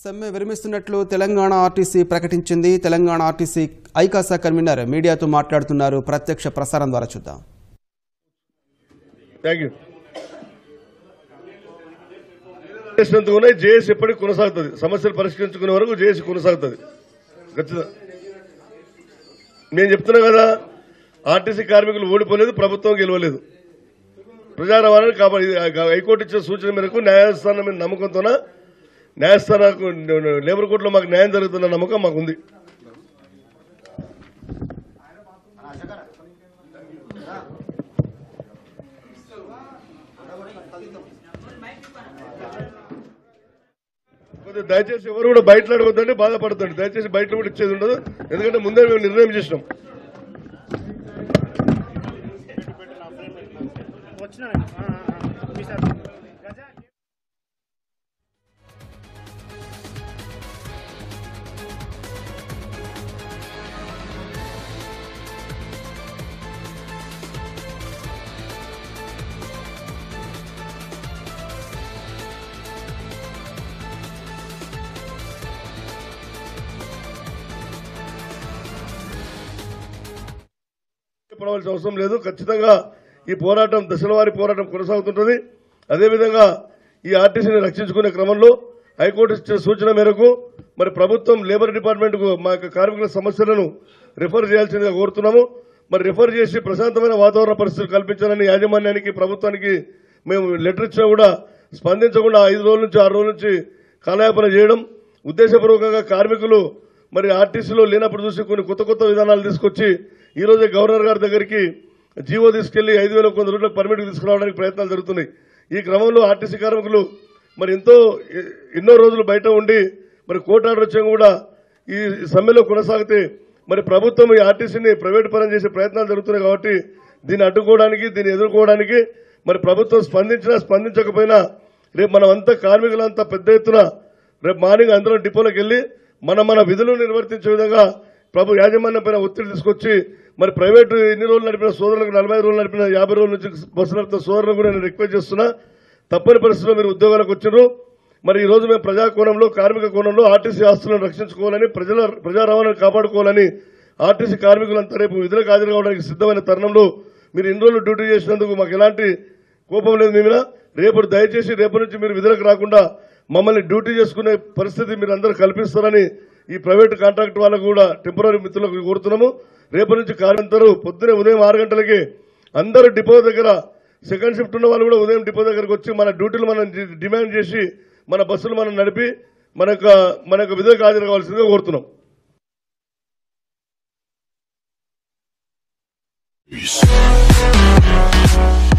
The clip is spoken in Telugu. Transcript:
సమ్మె విరమిస్తున్నట్లు తెలంగాణ ఆర్టీసీ ప్రకటించింది తెలంగాణ ఆర్టీసీ ఐకాసా కన్వీనర్ మీడియాతో మాట్లాడుతున్నారు ప్రత్యక్ష ప్రసారం ద్వారా చూద్దాం థ్యాంక్ యూ చేసినందుకునే జేఏసీ ఎప్పటికీ కొనసాగుతుంది సమస్యలు పరిష్కరించుకునే వరకు జేఏసీ కొనసాగుతుంది ఖచ్చితంగా నేను చెప్తున్నా కదా ఆర్టీసీ కార్మికులు ఓడిపోలేదు ప్రభుత్వం గెలవలేదు ప్రజా రవాణాని కాపాడి ఇది హైకోర్టు ఇచ్చిన సూచన మేరకు న్యాయస్థానం మీద నమ్మకంతోన న్యాయస్థానాలకు లేబర్ కోర్టులో మాకు న్యాయం జరుగుతున్న నమ్మకం మాకుంది కొద్దిగా దయచేసి ఎవరు కూడా బయట అడగొద్దండి బాధపడతాడు దయచేసి బయట కూడా ఇచ్చేది ఉండదు ఎందుకంటే ముందే మేము నిర్ణయం చేసినాం వచ్చినానండి ఆ, ఆ, ఆ. మీ సార్ గజా పడవలసిన అవసరం లేదు ఖచ్చితంగా ఈ పోరాటం దశలవారి పోరాటం కొనసాగుతుంటుంది అదేవిధంగా ఈ ఆర్టీసీని రక్షించుకునే క్రమంలో హైకోర్టు ఇచ్చిన సూచన మేరకు మరి ప్రభుత్వం లేబర్ డిపార్ట్మెంట్ కు మా యొక్క కార్మికుల సమస్యలను రిఫర్ చేయాల్సిందిగా కోరుతున్నాము మరి రిఫర్ చేసి ప్రశాంతమైన వాతావరణ పరిస్థితులు కల్పించాలని యాజమాన్యానికి ప్రభుత్వానికి మేము లెటర్ ఇచ్చినా కూడా స్పందించకుండా ఐదు రోజుల నుంచి ఆరు రోజుల నుంచి కాలయాపన చేయడం ఉద్దేశపూర్వకంగా కార్మికులు మరి ఆర్టీసీలో లేనప్పుడు చూసి కొన్ని కొత్త కొత్త విధానాలు తీసుకొచ్చి ఈ రోజే గవర్నర్ గారి దగ్గరికి జీవో తీసుకెళ్లి ఐదు వేల కొంత రోజులకు పర్మిట్ తీసుకురావడానికి ప్రయత్నాలు జరుగుతున్నాయి ఈ క్రమంలో ఆర్టీసీ కార్మికులు మరి ఎంతో ఎ- ఎన్నో రోజులు బయట ఉండి మరి కోర్టు ఆర్డర్ వచ్చాక కూడా ఈ సమ్మెలో కొనసాగితే మరి ప్రభుత్వం ఈ ఆర్టీసీని ప్రైవేట్ పరం చేసే ప్రయత్నాలు జరుగుతున్నాయి కాబట్టి దీన్ని అడ్డుకోవడానికి దీన్ని ఎదుర్కోవడానికి మరి ప్రభుత్వం స్పందించినా స్పందించకపోయినా రేపు మనమంతా కార్మికులంతా పెద్ద ఎత్తున రేపు మార్నింగ్ అందరం డిపోలోకి వెళ్లి మనం మన విధులు నిర్వర్తించే విధంగా ప్రభు యాజమాన్యం పైన ఒత్తిడి తీసుకొచ్చి మరి ప్రైవేటు ఎన్ని రోజులు నడిపిన సోదరులకు నలభై ఐదు రోజులు నడిపిన యాభై రోజుల నుంచి బస్సు నడిపిన సోదరులకు కూడా నేను రిక్వెస్ట్ చేస్తున్నా తప్పని పరిస్థితుల్లో మీరు ఉద్యోగాలకు వచ్చారు మరి ఈ రోజు మేము ప్రజా కోణంలో కార్మిక కోణంలో ఆర్టీసీ ఆస్తులను రక్షించుకోవాలని ప్రజల ప్రజా రవాణాను కాపాడుకోవాలని ఆర్టీసీ కార్మికులంతా రేపు విధులకు హాజరు కావడానికి సిద్ధమైన తరుణంలో మీరు ఇన్ని రోజులు డ్యూటీ చేసినందుకు మాకు ఎలాంటి కోపం లేదు మీ మీద రేపు దయచేసి రేపు నుంచి మీరు విధులకు రాకుండా మమ్మల్ని డ్యూటీ చేసుకునే పరిస్థితి మీరు అందరూ కల్పిస్తారని ఈ ప్రైవేట్ కాంట్రాక్ట్ వాళ్ళకు కూడా టెంపరీ మిత్రులకు కోరుతున్నాము రేపు నుంచి కార్యంతరు పొద్దునే ఉదయం ఆరు గంటలకి అందరూ డిపో దగ్గర సెకండ్ షిఫ్ట్ ఉన్న వాళ్ళు కూడా ఉదయం డిపో దగ్గరకు వచ్చి మన డ్యూటీలు మనం డి- డిమాండ్ చేసి మన బస్సులు మనం నడిపి మన యొక్క మన యొక్క విధులకు హాజరు కావాల్సిందిగా కోరుతున్నాం Peace.